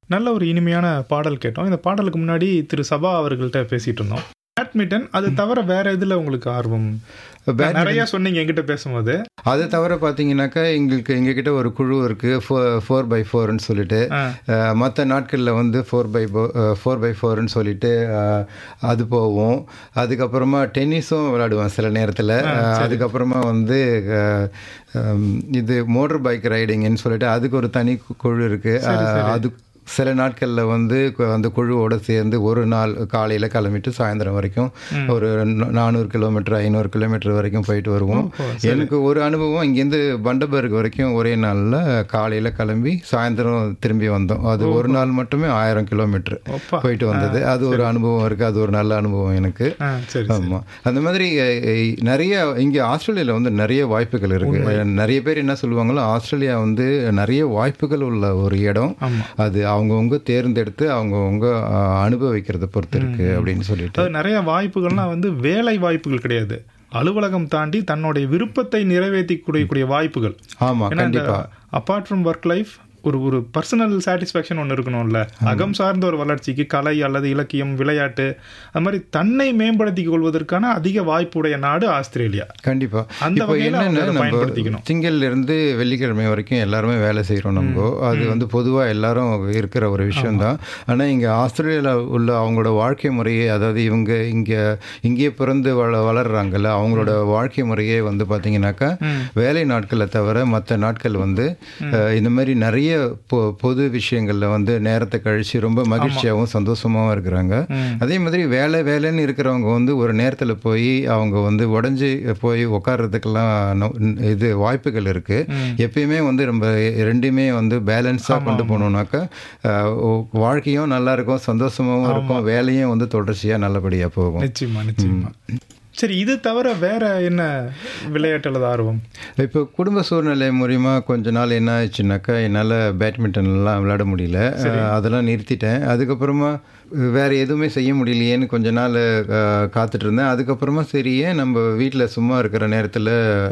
நல்ல ஒரு இனிமையான பாடல் கேட்டோம் இந்த பாடலுக்கு முன்னாடி திரு சபா அவர்கள்ட்ட பேசிட்டு இருந்தோம் பேட்மிண்டன் அது தவிர வேற இதுல உங்களுக்கு ஆர்வம் நிறைய சொன்னீங்க என்கிட்ட பேசும்போது அதை தவிர பார்த்தீங்கன்னாக்கா எங்களுக்கு எங்ககிட்ட ஒரு குழு இருக்கு ஃபோர் பை ஃபோர்னு சொல்லிட்டு மற்ற நாட்களில் வந்து ஃபோர் பை ஃபோர் பை ஃபோர்னு சொல்லிட்டு அஹ், அது போவோம் அதுக்கப்புறமா டென்னிஸும் விளையாடுவேன் சில நேரத்தில் அதுக்கப்புறமா வந்து அஹ், ஹம், இது மோட்டர் பைக் ரைடிங்னு சொல்லிட்டு அதுக்கு ஒரு தனி கு- குழு இருக்கு அஹ், அது சில நாட்களில் வந்து கு- அந்த குழுவோட சேர்ந்து ஒரு நாள் காலையில் கிளம்பிட்டு சாயந்தரம் வரைக்கும் ஒரு ந- நானூறு கிலோமீட்டர் ஐநூறு கிலோமீட்டர் வரைக்கும் போயிட்டு வருவோம் எனக்கு ஒரு அனுபவம் இங்கேருந்து பண்டபர்க் வரைக்கும் ஒரே நாளில் காலையில் கிளம்பி சாயந்தரம் திரும்பி வந்தோம் அது ஒரு நாள் மட்டுமே ஆயிரம் கிலோமீட்டர் ஒப்பா. போயிட்டு வந்தது அது ஒரு அனுபவம் இருக்குது அது ஒரு நல்ல அனுபவம் எனக்கு ஆ, சரி ஆமாம் அந்த மாதிரி அஹ், அஹ், நிறைய இங்கே ஆஸ்திரேலியாவில் வந்து நிறைய வாய்ப்புகள் இருக்கு நிறைய பேர் என்ன சொல்லுவாங்களோ ஆஸ்திரேலியா வந்து நிறைய வாய்ப்புகள் உள்ள ஒரு இடம் ஆமா. அது அவங்கவுங்க தேர்ந்தெடுத்து அவங்கவுங்க அஹ், அனுபவிக்கிறத பொறுத்து இருக்கு அப்படின்னு சொல்லிட்டு அதாவது நிறைய வாய்ப்புகள்லாம் வந்து வேலை வாய்ப்புகள் கிடையாது அலுவலகம் தாண்டி தன்னுடைய விருப்பத்தை நிறைவேற்றி கூடிய வாய்ப்புகள் ஆமாம் ஏன்னா இந்த கண்டிப்பா அப்பார்ட் ஃப்ரம் ஒர்க் லைஃப் ஒரு ஒரு பர்சனல் சாட்டிஸ்ஃபேக்ஷன் ஒன்று இருக்கணும்ல அகம் சார்ந்த ஒரு வளர்ச்சிக்கு கலை அல்லது இலக்கியம் விளையாட்டு அது மாதிரி தன்னை மேம்படுத்திக் கொள்வதற்கான அதிக வாய்ப்புடைய நாடு ஆஸ்திரேலியா கண்டிப்பா அந்த இப்போ வகையில அவங்க என்னன்னா அதை நம்ம பயன்படுத்திக்கணும். திங்கள்ல இருந்து வெள்ளிக்கிழமை வரைக்கும் எல்லாருமே வேலை செய்கிறோம் நம்ம அது வந்து பொதுவா எல்லாரும் இருக்கிற ஒரு விஷயம்தான் ஆனா இங்க ஆஸ்திரேலியால உள்ள அவங்களோட வாழ்க்கை முறையே அதாவது இவங்க இங்க இங்கேயே பிறந்து வள வளர்றாங்கல்ல அவங்களோட வாழ்க்கை முறையே வந்து பாத்தீங்கன்னாக்கா வேலை நாட்களை தவிர மற்ற நாட்கள் வந்து அஹ், இந்த மாதிரி நிறைய பொ- பொது விஷயங்கள்ல வந்து நேரத்தை கழிச்சு ரொம்ப மகிழ்ச்சியாகவும் சந்தோஷமாவும் இருக்கிறாங்க அதே மாதிரி வேலை வேலைன்னு இருக்கிறவங்க வந்து ஒரு நேரத்தில் போய் அவங்க வந்து உடஞ்சி போய் உட்கார்றதுக்கெல்லாம் நோ- இது வாய்ப்புகள் இருக்கு எப்பயுமே வந்து நம்ம ரெண்டுமே வந்து பேலன்ஸாக கொண்டு போனோம்னாக்கா அஹ், ஓ- வாழ்க்கையும் நல்லா இருக்கும் சந்தோஷமாகவும் இருக்கும் வேலையும் வந்து தொடர்ச்சியாக நல்லபடியாக போகும் நிச்சயமா நிச்சயமா சரி இது தவிர வேற என்ன விளையாட்டு அல்லது ஆர்வம் இப்போ குடும்ப சூழ்நிலை மூலிமா கொஞ்ச நாள் என்ன ஆச்சுனாக்கா என்னால் பேட்மிண்டன்லாம் விளையாட முடியல அஹ், அதெல்லாம் நிறுத்திட்டேன் அதுக்கப்புறமா வேற எதுவுமே செய்ய முடியலையேன்னு கொஞ்ச நாள் அஹ், காத்துட்டு இருந்தேன் அதுக்கப்புறமா சரி ஏன் நம்ம வீட்டில் சும்மா இருக்கிற நேரத்தில்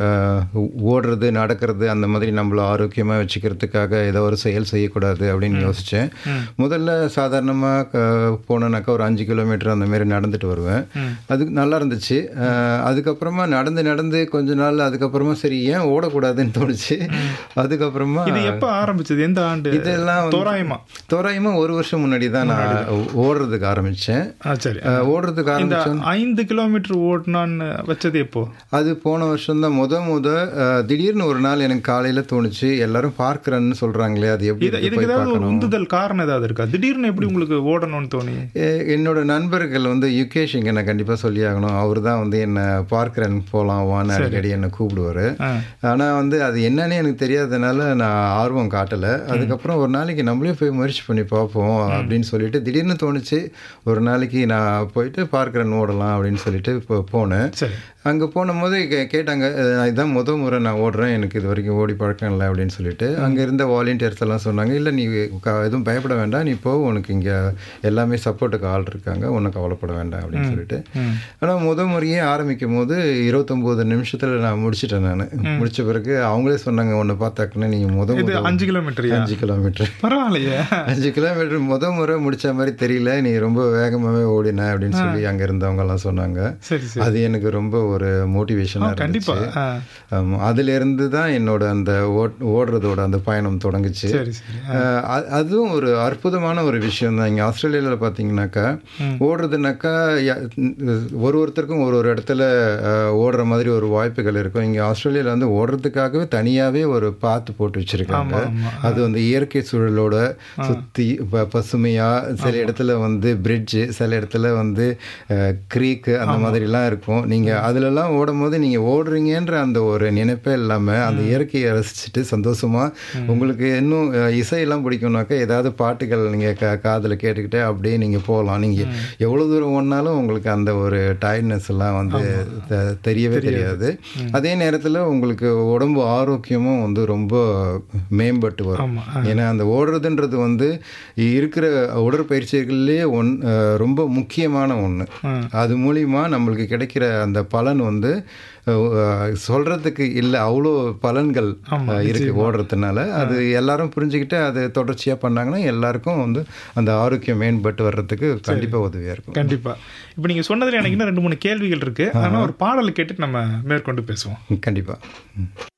ஓடுறது நடக்கிறது அந்த மாதிரி நம்மள ஆரோக்கியமாக வச்சுக்கிறதுக்காக ஏதோ ஒரு செயல் செய்யக்கூடாது அப்படின்னு யோசித்தேன் முதல்ல சாதாரணமாக போனேனாக்கா ஒரு அஞ்சு கிலோமீட்டர் அந்த மாதிரி நடந்துட்டு வருவேன் அது நல்லா இருந்துச்சு அஹ், அதுக்கப்புறமா நடந்து நடந்து கொஞ்ச நாள் அதுக்கப்புறமா சரி ஏன் ஓடக்கூடாதுன்னு தோணுச்சு அதுக்கப்புறமா இது எப்ப ஆரம்பிச்சது எந்த ஆண்டு இதெல்லாம் வந்து- தோராயமா தோராயமா ஒரு வருஷம் முன்னாடி தான் நான் ஓடுறதுக்கு ஆரம்பிச்சேன் ஆ சரி அஹ், ஓடுறதுக்கு இந்த ஆரம்பிச்சேன் ஐந்து கிலோமீட்டர் ஓட்டினான்னு வச்சது எப்போ அது போன வருஷம் தான் முத முத அஹ், திடீர்னு ஒரு நாள் எனக்கு காலையில தோணுச்சு எல்லாரும் பார்க்கறேன்னு சொல்றாங்களே அது எப்படி இது இருக்கு இதுக்கு போய் ஏதாவது ஒரு பார்க்கணும் உந்துதல் காரணம் ஏதாவது இருக்கா திடீர்னு எப்படி உங்களுக்கு ஓடணும்னு தோணி எ- என்னோட நண்பர்கள் வந்து யுகேஷ் இங்க நான் கண்டிப்பா சொல்லி ஆகணும் அவர் தான் வந்து என்ன பார்க்கறேன் போலாம் வான்னு அடிக்கடி என்னை கூப்பிடுவாரு ஆ. ஆனா வந்து அது என்னன்னு எனக்கு தெரியாதனால நான் ஆர்வம் காட்டல அதுக்கப்புறம் ஒரு நாளைக்கு நம்மளே போய் முயற்சி பண்ணி பார்ப்போம் அப்படின்னு சொல்லிட்டு திடீர்னு தோணுச்சு ஒரு நாளைக்கு நான் போயிட்டு பார்க்கறேன் ஓடலாம் அப்படின்னு சொல்லிட்டு இப்போ போனேன் சரி அங்கே போகும்போது கே கேட்டாங்க அஹ் இதான் முத முறை நான் ஓடுறேன் எனக்கு இது வரைக்கும் ஓடி பழக்கம் இல்லை அப்படின்னு சொல்லிட்டு அங்கே இருந்த வாலண்டியர்ஸ் எல்லாம் சொன்னாங்க இல்லை நீ க- எதுவும் பயப்பட வேண்டாம் நீ போ உனக்கு இங்கே எல்லாமே சப்போர்ட்டுக்கு ஆள் இருக்காங்க உனக்கு கவலைப்பட வேண்டாம் அப்படின்னு சொல்லிட்டு ஆனால் முத முறையே ஆரம்பிக்கும் போது இருபத்தொம்போது நிமிஷத்தில் நான் முடிச்சிட்டேன் நான் முடிச்ச பிறகு அவங்களே சொன்னாங்க உன்னை பார்த்தாக்குன்னு நீ முத இது முத அஞ்சு கிலோமீட்டர் அஞ்சு கிலோமீட்டர் பரவாயில்லையே அஞ்சு கிலோமீட்டர் முத முறை முடிச்ச மாதிரி தெரியல நீ ரொம்ப வேகமாகவே ஓடின அப்படின்னு சொல்லி அங்கே இருந்தவங்க எல்லாம் சொன்னாங்க சரி சரி அது எனக்கு ரொம்ப ஒரு மோட்டிவேஷனாக கண்டிப்பா இருந்துச்சு ஆ, ஆமா. அதிலிருந்து தான் என்னோட அந்த ஓட்- ஓடுறதோட அந்த பயணம் தொடங்குச்சு சரி சரி அஹ் அ- அதுவும் ஒரு அற்புதமான ஒரு விஷயம் தான் இங்கே ஆஸ்திரேலியாவில் பார்த்தீங்கன்னாக்கா ஓடுறதுனாக்கா ய- ஒரு ஒருத்தருக்கும் ஒரு ஒரு இடத்துல அஹ், ஓடுற மாதிரி ஒரு வாய்ப்புகள் இருக்கும் இங்கே ஆஸ்திரேலியாவில் வந்து ஓடுறதுக்காகவே தனியாகவே ஒரு பாத்து போட்டு வச்சிருக்காங்க ஆமா. அது வந்து இயற்கை சூழலோட சுற்றி பசுமையாக சில இடத்துல வந்து பிரிட்ஜு சில இடத்துல வந்து க்ரீக்கு அந்த மாதிரிலாம் இருக்கும் நீங்கள் அதிலெல்லாம் ஓடும் போது நீங்கள் ஓடுறீங்கன்ற அந்த ஒரு நினைப்பே இல்லாமல் அந்த இயற்கையை ரசிச்சுட்டு சந்தோஷமாக உங்களுக்கு இன்னும் அஹ், இசையெல்லாம் பிடிக்கும்னாக்கா ஏதாவது பாட்டுகள் நீங்கள் கா காதில் கேட்டுக்கிட்டே அப்படியே நீங்கள் போகலாம் நீங்கள் எவ்வளோ தூரம் ஓடினாலும் உங்களுக்கு அந்த ஒரு டயர்ட்னஸ் எல்லாம் வந்து தெ- தெரியவே தெரியாது அதே நேரத்தில் உங்களுக்கு உடம்பு ஆரோக்கியமும் வந்து ரொம்ப மேம்பட்டு வரும் ஆமா ஏன்னா அந்த ஓடுறதுன்றது வந்து இருக்கிற உடற்பயிற்சிகள்லேயே ஒன் அஹ், ரொம்ப முக்கியமான ஒன்று ஆ. அது மூலியமா நம்மளுக்கு கிடைக்கிற அந்த பலன் பலன் வந்து அஹ், சொல்றதுக்கு இல்லை அவ்வளோ பலன்கள் ஆமா, அஹ், இருக்கு ஓடுறதுனால அது எல்லாரும் புரிஞ்சுக்கிட்டு அது தொடர்ச்சியாக பண்ணாங்கன்னா எல்லாருக்கும் வந்து அந்த ஆரோக்கியம் மேம்பட்டு வர்றதுக்கு கண்டிப்பாக உதவியாக இருக்கும் கண்டிப்பா இப்போ நீங்க சொன்னதுல எனக்கு இன்னும் ரெண்டு மூணு கேள்விகள் இருக்கு ஆனா ஒரு பாடலை கேட்டுட்டு நம்ம மேற்கொண்டு பேசுவோம் கண்டிப்பாக